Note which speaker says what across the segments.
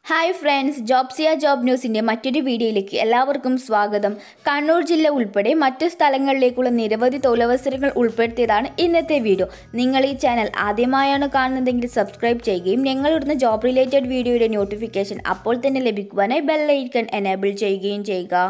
Speaker 1: hi friends ജോബ്സിയ job ന്യൂസിൻ്റെ മറ്റൊരു വീഡിയോയിലേക്ക് എല്ലാവർക്കും സ്വാഗതം കണ്ണൂർ ജില്ല ഉൾപ്പെടെ മറ്റു സ്ഥലങ്ങളിലേക്കുള്ള നിരവധി തൊഴിലവസരങ്ങൾ ഉൾപ്പെടുത്തിയതാണ് ഇന്നത്തെ വീഡിയോ നിങ്ങൾ ഈ ചാനൽ ആദ്യമായാണ് കാണുന്നതെങ്കിൽ സബ്സ്ക്രൈബ് ചെയ്യുകയും ഞങ്ങളിടുന്ന ജോബ് റിലേറ്റഡ് വീഡിയോയുടെ നോട്ടിഫിക്കേഷൻ അപ്പോൾ തന്നെ ലഭിക്കുവാനായി ബെല്ലൈക്കൺ എനേബിൾ ചെയ്യുകയും ചെയ്യുക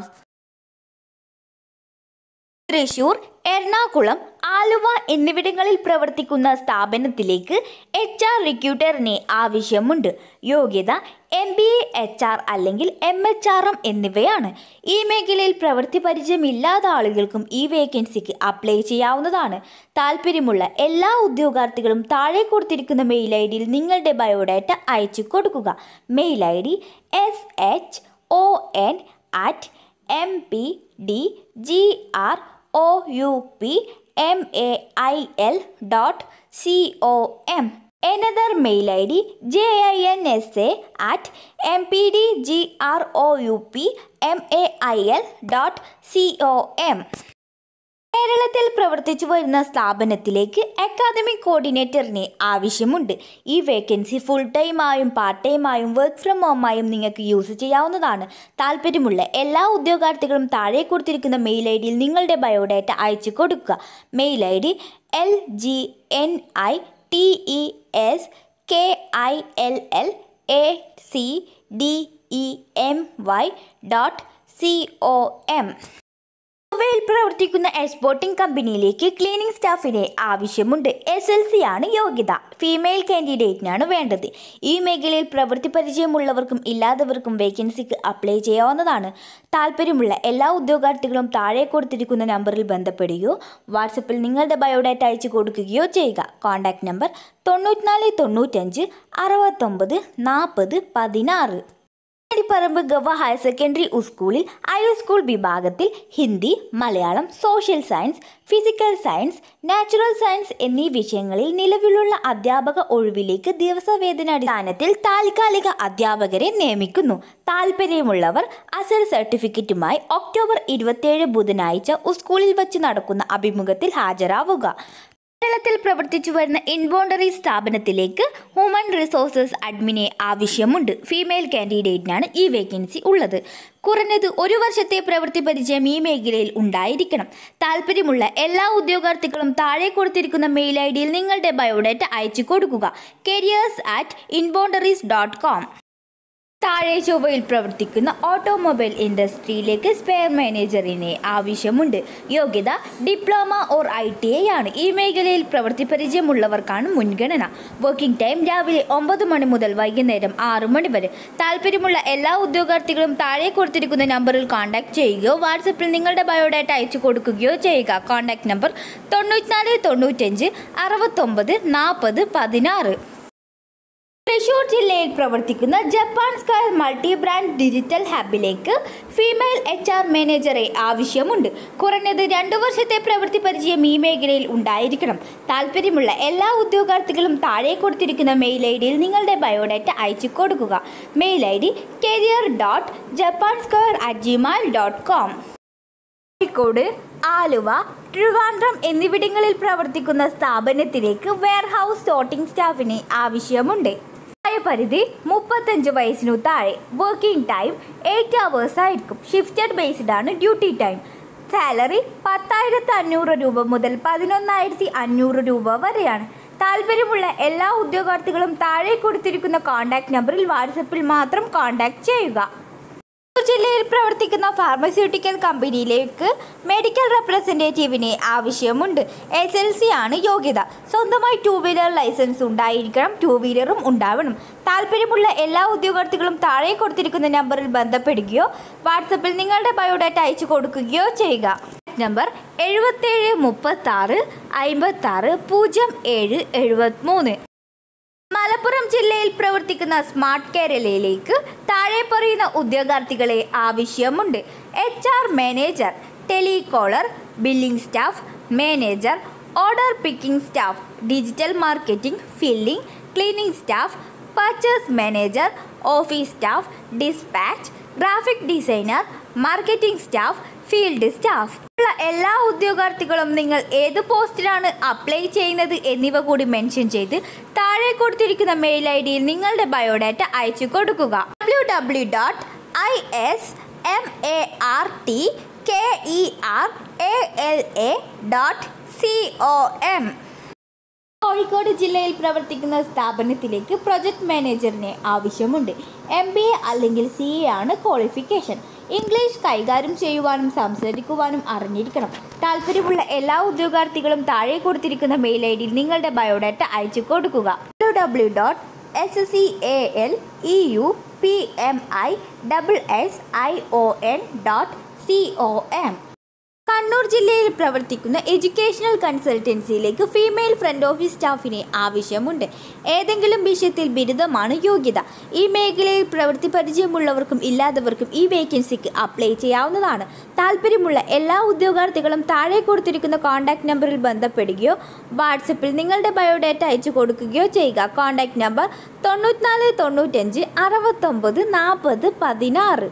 Speaker 1: തൃശൂർ എറണാകുളം ആലുവ എന്നിവിടങ്ങളിൽ പ്രവർത്തിക്കുന്ന സ്ഥാപനത്തിലേക്ക് എച്ച് ആർ റിക്രൂട്ടറിനെ ആവശ്യമുണ്ട് യോഗ്യത M B A H R അല്ലെങ്കിൽ എം എച്ച് ആർ എം എന്നിവയാണ് ഈ മേഖലയിൽ പ്രവൃത്തി പരിചയമില്ലാത്ത ആളുകൾക്കും ഈ വേക്കൻസിക്ക് അപ്ലൈ ചെയ്യാവുന്നതാണ് താല്പര്യമുള്ള എല്ലാ ഉദ്യോഗാർത്ഥികളും താഴെ കൊടുത്തിരിക്കുന്ന മെയിൽ ഐ ഡിയിൽ നിങ്ങളുടെ ബയോഡാറ്റ അയച്ചു കൊടുക്കുക mail I D S H O N at M P D G R O U P M A I L dot C O M another mail I D J I N S A at M P D G R O U P M A I L dot C O M കേരളത്തിൽ പ്രവർത്തിച്ചു വരുന്ന സ്ഥാപനത്തിലേക്ക് academic കോർഡിനേറ്ററിനെ ആവശ്യമുണ്ട് ഈ vacancy full ടൈമായും part ടൈമായും work from ഹോമായും നിങ്ങൾക്ക് യൂസ് ചെയ്യാവുന്നതാണ് താല്പര്യമുള്ള എല്ലാ ഉദ്യോഗാർത്ഥികളും താഴെ കൊടുത്തിരിക്കുന്ന മെയിൽ ഐ ഡിയിൽ നിങ്ങളുടെ ബയോഡാറ്റ അയച്ചു കൊടുക്കുക mail I D L G N I T E S K I L L A C D E M Y dot C O M ഗോവയിൽ പ്രവർത്തിക്കുന്ന എക്സ്പോർട്ടിംഗ് കമ്പനിയിലേക്ക് ക്ലീനിംഗ് സ്റ്റാഫിനെ ആവശ്യമുണ്ട് എസ് എൽ സി ആണ് യോഗ്യത ഫീമെയിൽ കാൻഡിഡേറ്റിനാണ് വേണ്ടത് ഈ മേഖലയിൽ പ്രവൃത്തി പരിചയമുള്ളവർക്കും ഇല്ലാത്തവർക്കും വേക്കൻസിക്ക് അപ്ലൈ ചെയ്യാവുന്നതാണ് താല്പര്യമുള്ള എല്ലാ ഉദ്യോഗാർത്ഥികളും താഴെ കൊടുത്തിരിക്കുന്ന നമ്പറിൽ ബന്ധപ്പെടുകയോ വാട്സപ്പിൽ നിങ്ങളുടെ ബയോഡാറ്റ അയച്ചു കൊടുക്കുകയോ ചെയ്യുക കോൺടാക്ട് നമ്പർ തൊണ്ണൂറ്റിനാല് തൊണ്ണൂറ്റഞ്ച് അറുപത്തൊമ്പത് നാൽപ്പത് പതിനാറ് പറമ്പ് ഗവ ഹയർ സെക്കൻഡറി സ്കൂളിൽ ഐ സ്കൂൾ വിഭാഗത്തിൽ Hindi Malayalam social science physical science natural science എന്നീ വിഷയങ്ങളിൽ നിലവിലുള്ള അധ്യാപക ഒഴിവിലേക്ക് ദിവസവേതനാടിസ്ഥാനത്തിൽ താൽക്കാലിക അധ്യാപകരെ നിയമിക്കുന്നു താല്പര്യമുള്ളവർ അസൽ സർട്ടിഫിക്കറ്റുമായി ഒക്ടോബർ ഇരുപത്തിയേഴ് ബുധനാഴ്ച സ്കൂളിൽ വച്ച് നടക്കുന്ന അഭിമുഖത്തിൽ ഹാജരാവുക കേരളത്തിൽ പ്രവർത്തിച്ചു വരുന്ന ഇൻവോണ്ടറി സ്ഥാപനത്തിലേക്ക് ഹ്യൂമൻ റിസോഴ്സസ് അഡ്മിനെ ആവശ്യമുണ്ട് ഫീമെയിൽ കാൻഡിഡേറ്റിനാണ് ഈ വേക്കൻസി ഉള്ളത് കുറഞ്ഞത് ഒരു വർഷത്തെ പ്രവൃത്തി പരിചയം ഈ മേഖലയിൽ ഉണ്ടായിരിക്കണം താല്പര്യമുള്ള എല്ലാ ഉദ്യോഗാർത്ഥികളും താഴെ കൊടുത്തിരിക്കുന്ന മെയിൽ ഐ ഡിയിൽ നിങ്ങളുടെ ബയോഡാറ്റ അയച്ചു കൊടുക്കുക careers at inventories dot com താഴെ ചൊവ്വയിൽ പ്രവർത്തിക്കുന്ന ഓട്ടോമൊബൈൽ ഇൻഡസ്ട്രിയിലേക്ക് സ്പെയർ മാനേജറിനെ ആവശ്യമുണ്ട് യോഗ്യത diploma or I T I ആണ് ഈ മേഖലയിൽ പ്രവൃത്തി പരിചയമുള്ളവർക്കാണ് മുൻഗണന വർക്കിംഗ് ടൈം രാവിലെ ഒമ്പത് മണി മുതൽ വൈകുന്നേരം ആറു മണി വരെ താല്പര്യമുള്ള എല്ലാ ഉദ്യോഗാർത്ഥികളും താഴെ കൊടുത്തിരിക്കുന്ന നമ്പറിൽ കോൺടാക്ട് ചെയ്യുകയോ വാട്സപ്പിൽ നിങ്ങളുടെ ബയോഡാറ്റ അയച്ചു കൊടുക്കുകയോ ചെയ്യുക കോൺടാക്ട് നമ്പർ തൊണ്ണൂറ്റിനാല് തൊണ്ണൂറ്റഞ്ച് അറുപത്തൊമ്പത് നാൽപ്പത് പതിനാറ് തൃശൂർ ജില്ലയിൽ പ്രവർത്തിക്കുന്ന Japan square multi brand digital ഹബിലേക്ക് ഫീമെയിൽ എച്ച് ആർ മാനേജറെ ആവശ്യമുണ്ട് കുറഞ്ഞത് രണ്ടു വർഷത്തെ പ്രവൃത്തി പരിചയം ഈ മേഖലയിൽ ഉണ്ടായിരിക്കണം താല്പര്യമുള്ള എല്ലാ ഉദ്യോഗാർത്ഥികളും താഴെ കൊടുത്തിരിക്കുന്ന മെയിൽ ഐ ഡിയിൽ നിങ്ങളുടെ ബയോഡാറ്റ അയച്ചു കൊടുക്കുക mail I D career dot Japan square at gmail dot com Kozhikode Aluva Trivandrum എന്നിവിടങ്ങളിൽ പ്രവർത്തിക്കുന്ന സ്ഥാപനത്തിലേക്ക് വെയർഹൗസ് സോർട്ടിംഗ് സ്റ്റാഫിനെ ആവശ്യമുണ്ട് പ്രായപരിധി മുപ്പത്തഞ്ച് വയസ്സിനു താഴെ വർക്കിംഗ് ടൈം എയ്റ്റ് അവേഴ്സ് ആയിരിക്കും ഷിഫ്റ്റഡ് ബേസ്ഡ് ആണ് ഡ്യൂട്ടി ടൈം സാലറി പത്തായിരത്തി അഞ്ഞൂറ് രൂപ മുതൽ പതിനൊന്നായിരത്തി അഞ്ഞൂറ് രൂപ വരെയാണ് താല്പര്യമുള്ള എല്ലാ ഉദ്യോഗാർത്ഥികളും താഴെ കൊടുത്തിരിക്കുന്ന കോൺടാക്ട് നമ്പറിൽ വാട്സപ്പിൽ മാത്രം കോൺടാക്ട് ചെയ്യുക ജില്ലയിൽ പ്രവർത്തിക്കുന്ന ഫാർമസ്യൂട്ടിക്കൽ കമ്പനിയിലേക്ക് മെഡിക്കൽ റെപ്രസെൻറ്റേറ്റീവിനെ ആവശ്യമുണ്ട് എസ് എൽ സി ആണ് യോഗ്യത സ്വന്തമായി ടൂ വീലർ ലൈസൻസ് ഉണ്ടായിരിക്കണം ടൂ വീലറും ഉണ്ടാവണം താല്പര്യമുള്ള എല്ലാ ഉദ്യോഗാർത്ഥികളും താഴെ കൊടുത്തിരിക്കുന്ന നമ്പറിൽ ബന്ധപ്പെടുകയോ വാട്സപ്പിൽ നിങ്ങളുടെ ബയോഡാറ്റ അയച്ചു കൊടുക്കുകയോ ചെയ്യുക നമ്പർ എഴുപത്തേഴ് മുപ്പത്താറ് അമ്പത്താറ് പൂജ്യം ഏഴ് എഴുപത്തിമൂന്ന് മലപ്പുറം ജില്ലയിൽ പ്രവർത്തിക്കുന്ന സ്മാർട്ട് കേരളയിലേക്ക് താഴെ പറയുന്ന ഉദ്യോഗാർത്ഥികളെ ആവശ്യമുണ്ട് H R manager telecaller billing staff manager order picking staff digital marketing filling cleaning staff purchase manager office staff dispatch graphic designer marketing staff field staff ഉള്ള എല്ലാ ഉദ്യോഗാർത്ഥികളും നിങ്ങൾ ഏത് പോസ്റ്റിലാണ് അപ്ലൈ ചെയ്യുന്നത് എന്നിവ കൂടി മെൻഷൻ ചെയ്ത് താഴെ കൊടുത്തിരിക്കുന്ന മെയിൽ ഐ ഡിയിൽ നിങ്ങളുടെ ബയോഡാറ്റ അയച്ചു കൊടുക്കുക W W dot I S M A R T K E R A L A dot C O M Kozhikode ജില്ലയിൽ പ്രവർത്തിക്കുന്ന സ്ഥാപനത്തിലേക്ക് പ്രൊജക്ട് മാനേജറിനെ ആവശ്യമുണ്ട് എം ബി എ അല്ലെങ്കിൽ സി എ ആണ് ക്വാളിഫിക്കേഷൻ ഇംഗ്ലീഷ് കൈകാര്യം ചെയ്യുവാനും സംസാരിക്കുവാനും അറിഞ്ഞിരിക്കണം താല്പര്യമുള്ള എല്ലാ ഉദ്യോഗാർത്ഥികളും താഴെ കൊടുത്തിരിക്കുന്ന മെയിൽ ഐ ഡിയിൽ നിങ്ങളുടെ ബയോഡാറ്റ അയച്ചു കൊടുക്കുക W W dot S C A L E U P M I double S I O N dot C O M Kannur ജില്ലയിൽ പ്രവർത്തിക്കുന്ന എഡ്യൂക്കേഷണൽ കൺസൾട്ടൻസിയിലേക്ക് ഫീമെയിൽ ഫ്രണ്ട് ഓഫീസ് സ്റ്റാഫിനെ ആവശ്യമുണ്ട് ഏതെങ്കിലും വിഷയത്തിൽ ബിരുദമാണ് യോഗ്യത ഈ മേഖലയിൽ പ്രവൃത്തി പരിചയമുള്ളവർക്കും ഇല്ലാത്തവർക്കും ഈ വേക്കൻസിക്ക് അപ്ലൈ ചെയ്യാവുന്നതാണ് താല്പര്യമുള്ള എല്ലാ ഉദ്യോഗാർത്ഥികളും താഴെ കൊടുത്തിരിക്കുന്ന കോൺടാക്ട് നമ്പറിൽ ബന്ധപ്പെടുകയോ വാട്സപ്പിൽ നിങ്ങളുടെ ബയോഡാറ്റ അയച്ചു കൊടുക്കുകയോ ചെയ്യുക കോൺടാക്ട് നമ്പർ തൊണ്ണൂറ്റിനാല് തൊണ്ണൂറ്റഞ്ച് അറുപത്തൊമ്പത് നാൽപ്പത് പതിനാറ്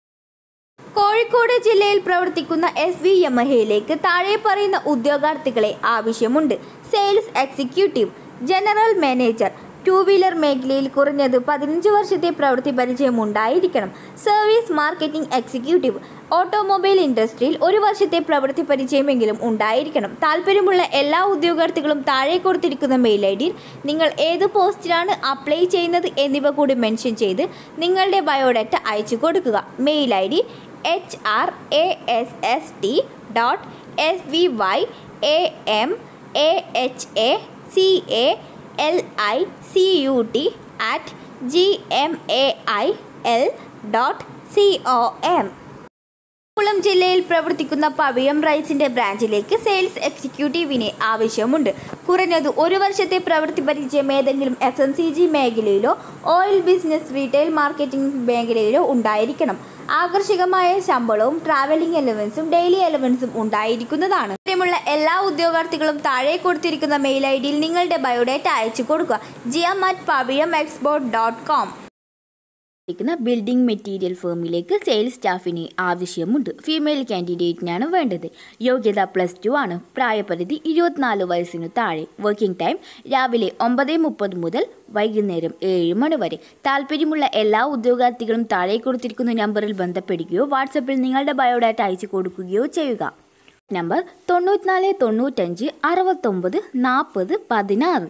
Speaker 1: കോഴിക്കോട് ജില്ലയിൽ പ്രവർത്തിക്കുന്ന എസ് വി യമഹയിലേക്ക് താഴെ പറയുന്ന ഉദ്യോഗാർത്ഥികളെ ആവശ്യമുണ്ട് sales executive general manager two wheeler മേഖലയിൽ കുറഞ്ഞത് പതിനഞ്ച് വർഷത്തെ പ്രവൃത്തി പരിചയം ഉണ്ടായിരിക്കണം സർവീസ് മാർക്കറ്റിംഗ് എക്സിക്യൂട്ടീവ് ഓട്ടോമൊബൈൽ ഇൻഡസ്ട്രിയിൽ ഒരു വർഷത്തെ പ്രവൃത്തി പരിചയമെങ്കിലും ഉണ്ടായിരിക്കണം താല്പര്യമുള്ള എല്ലാ ഉദ്യോഗാർത്ഥികളും താഴെ കൊടുത്തിരിക്കുന്ന മെയിൽ ഐ ഡിയിൽ നിങ്ങൾ ഏത് പോസ്റ്റിലാണ് അപ്ലൈ ചെയ്യുന്നത് എന്നിവ കൂടി മെൻഷൻ ചെയ്ത് നിങ്ങളുടെ ബയോഡാറ്റ അയച്ചു കൊടുക്കുക mail I D H R A S S T dot S V Y A M A H A C A L I C U T at G M A I L dot C O M കുളം ജില്ലയിൽ പ്രവർത്തിക്കുന്ന പവിയം റൈസിന്റെ ബ്രാഞ്ചിലേക്ക് sales എക്സിക്യൂട്ടീവിനെ ആവശ്യമുണ്ട് കുറഞ്ഞത് ഒരു വർഷത്തെ പ്രവൃത്തി പരിചയം ഏതെങ്കിലും എഫ് എം സി ജി മേഖലയിലോ ഓയിൽ ബിസിനസ് റീറ്റെയിൽ മാർക്കറ്റിംഗ് മേഖലയിലോ ഉണ്ടായിരിക്കണം ആകർഷകമായ ശമ്പളവും ട്രാവലിംഗ് എലവൻസും ഡെയിലി എലവൻസും ഉണ്ടായിരിക്കുന്നതാണ് പ്രിയമുള്ള എല്ലാ ഉദ്യോഗാർത്ഥികളും താഴെ കൊടുത്തിരിക്കുന്ന മെയിൽ ഐ ഡിയിൽ നിങ്ങളുടെ ബയോഡാറ്റ അയച്ചു കൊടുക്കുക ജിയം അറ്റ് പവിയം എക്സ്പോർട്ട് ഡോട്ട് കോം ിക്കുന്ന ബിൽഡിംഗ് മെറ്റീരിയൽ ഫേമിലേക്ക് സെയിൽസ് സ്റ്റാഫിനെ ആവശ്യമുണ്ട് ഫീമെയിൽ കാൻഡിഡേറ്റിനാണ് വേണ്ടത് യോഗ്യത പ്ലസ് ടു ആണ് പ്രായപരിധി ഇരുപത്തിനാല് വയസ്സിനു താഴെ വർക്കിംഗ് ടൈം രാവിലെ ഒമ്പത് മുപ്പത് മുതൽ വൈകുന്നേരം ഏഴ് മണി വരെ താല്പര്യമുള്ള എല്ലാ ഉദ്യോഗാർത്ഥികളും താഴെ കൊടുത്തിരിക്കുന്ന നമ്പറിൽ ബന്ധപ്പെടുകയോ വാട്സപ്പിൽ നിങ്ങളുടെ ബയോഡാറ്റ അയച്ചു കൊടുക്കുകയോ ചെയ്യുക നമ്പർ തൊണ്ണൂറ്റിനാല് തൊണ്ണൂറ്റഞ്ച് അറുപത്തൊമ്പത് നാൽപ്പത് പതിനാറ്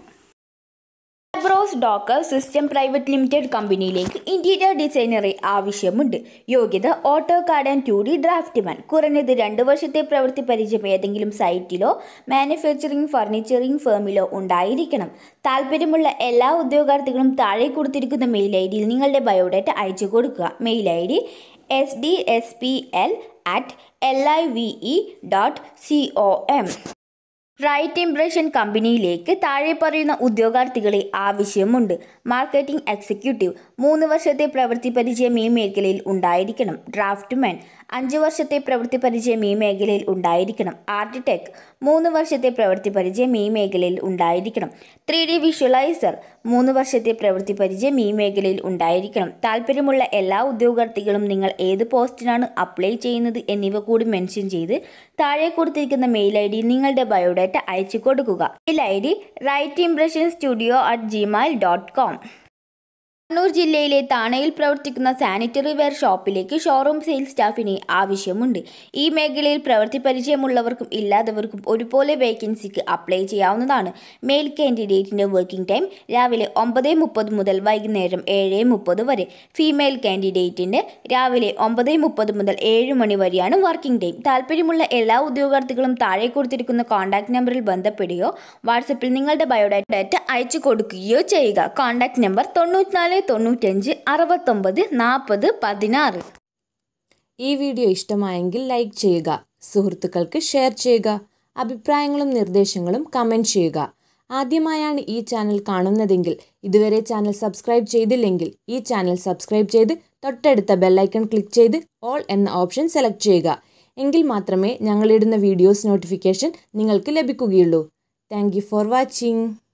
Speaker 1: bros docker system private limited കമ്പനിയിലേക്ക് ഇന്റീരിയർ ഡിസൈനറെ ആവശ്യമുണ്ട് യോഗ്യത AutoCAD and two D draftsman കുറഞ്ഞത് രണ്ട് വർഷത്തെ പ്രവൃത്തി പരിചയം ഏതെങ്കിലും സൈറ്റിലോ മാനുഫാക്ചറിംഗ് ഫർണിച്ചറിംഗ് ഫേമിലോ ഉണ്ടായിരിക്കണം താല്പര്യമുള്ള എല്ലാ ഉദ്യോഗാർത്ഥികളും താഴെ കൊടുത്തിരിക്കുന്ന മെയിൽ ഐ ഡിയിൽ നിങ്ങളുടെ ബയോഡാറ്റ അയച്ചു കൊടുക്കുക mail I D S D S P L at L I V E dot C O M Right Impression കമ്പനിയിലേക്ക് താഴെ പറയുന്ന ഉദ്യോഗാർത്ഥികളെ ആവശ്യമുണ്ട് മാർക്കറ്റിംഗ് എക്സിക്യൂട്ടീവ് മൂന്ന് വർഷത്തെ പ്രവൃത്തി പരിചയം ഈ മേഖലയിൽ ഉണ്ടായിരിക്കണം ഡ്രാഫ്റ്റ്മാൻ അഞ്ച് വർഷത്തെ പ്രവൃത്തി പരിചയം ഈ മേഖലയിൽ ഉണ്ടായിരിക്കണം ആർക്കിടെക്ട് മൂന്ന് വർഷത്തെ പ്രവൃത്തി പരിചയം ഈ മേഖലയിൽ ഉണ്ടായിരിക്കണം ത്രീ ഡി വിഷ്വലൈസർ മൂന്ന് വർഷത്തെ പ്രവൃത്തി പരിചയം ഈ മേഖലയിൽ ഉണ്ടായിരിക്കണം താല്പര്യമുള്ള എല്ലാ ഉദ്യോഗാർത്ഥികളും നിങ്ങൾ ഏത് പോസ്റ്റിനാണ് അപ്ലൈ ചെയ്യുന്നത് എന്നിവ കൂടി മെൻഷൻ ചെയ്ത് താഴെ കൊടുത്തിരിക്കുന്ന മെയിൽ ഐ ഡി നിങ്ങളുടെ ബയോഡാറ്റ അയച്ചു കൊടുക്കുക mail I D Right Impression studio at Gmail dot com Kannur ജില്ലയിലെ താണയിൽ പ്രവർത്തിക്കുന്ന സാനിറ്ററി വെയർ ഷോപ്പിലേക്ക് ഷോറൂം സെയിൽസ് സ്റ്റാഫിനെ ആവശ്യമുണ്ട് ഈ മേഖലയിൽ പ്രവൃത്തി പരിചയമുള്ളവർക്കും ഇല്ലാത്തവർക്കും ഒരുപോലെ വേക്കൻസിക്ക് അപ്ലൈ ചെയ്യാവുന്നതാണ് മെയിൽ കാൻഡിഡേറ്റിൻ്റെ വർക്കിംഗ് ടൈം രാവിലെ ഒമ്പത് മുപ്പത് മുതൽ വൈകുന്നേരം ഏഴ് മുപ്പത് വരെ ഫീമെയിൽ കാൻഡിഡേറ്റിൻ്റെ രാവിലെ ഒമ്പത് മുപ്പത് മുതൽ ഏഴ് മണി വരെയാണ് വർക്കിംഗ് ടൈം താല്പര്യമുള്ള എല്ലാ ഉദ്യോഗാർത്ഥികളും താഴെ കൊടുത്തിരിക്കുന്ന കോൺടാക്ട് നമ്പറിൽ ബന്ധപ്പെടുകയോ വാട്സപ്പിൽ നിങ്ങളുടെ ബയോഡാറ്റ അയച്ചു കൊടുക്കുകയോ ചെയ്യുക കോൺടാക്ട് നമ്പർ തൊണ്ണൂറ്റിനാല് തൊണ്ണൂറ്റഞ്ച് അറുപത്തൊമ്പത് നാൽപ്പത് പതിനാറ്
Speaker 2: ഈ വീഡിയോ ഇഷ്ടമായെങ്കിൽ ലൈക്ക് ചെയ്യുക സുഹൃത്തുക്കൾക്ക് ഷെയർ ചെയ്യുക അഭിപ്രായങ്ങളും നിർദ്ദേശങ്ങളും കമൻറ്റ് ചെയ്യുക ആദ്യമായാണ് ഈ ചാനൽ കാണുന്നതെങ്കിൽ ഇതുവരെ ചാനൽ സബ്സ്ക്രൈബ് ചെയ്തില്ലെങ്കിൽ ഈ ചാനൽ സബ്സ്ക്രൈബ് ചെയ്ത് തൊട്ടടുത്ത ബെല്ലൈക്കൺ ക്ലിക്ക് ചെയ്ത് ഓൾ എന്ന ഓപ്ഷൻ സെലക്ട് ചെയ്യുക എങ്കിൽ മാത്രമേ ഞങ്ങളിടുന്ന വീഡിയോസ് നോട്ടിഫിക്കേഷൻ നിങ്ങൾക്ക് ലഭിക്കുകയുള്ളൂ താങ്ക് ഫോർ വാച്ചിങ്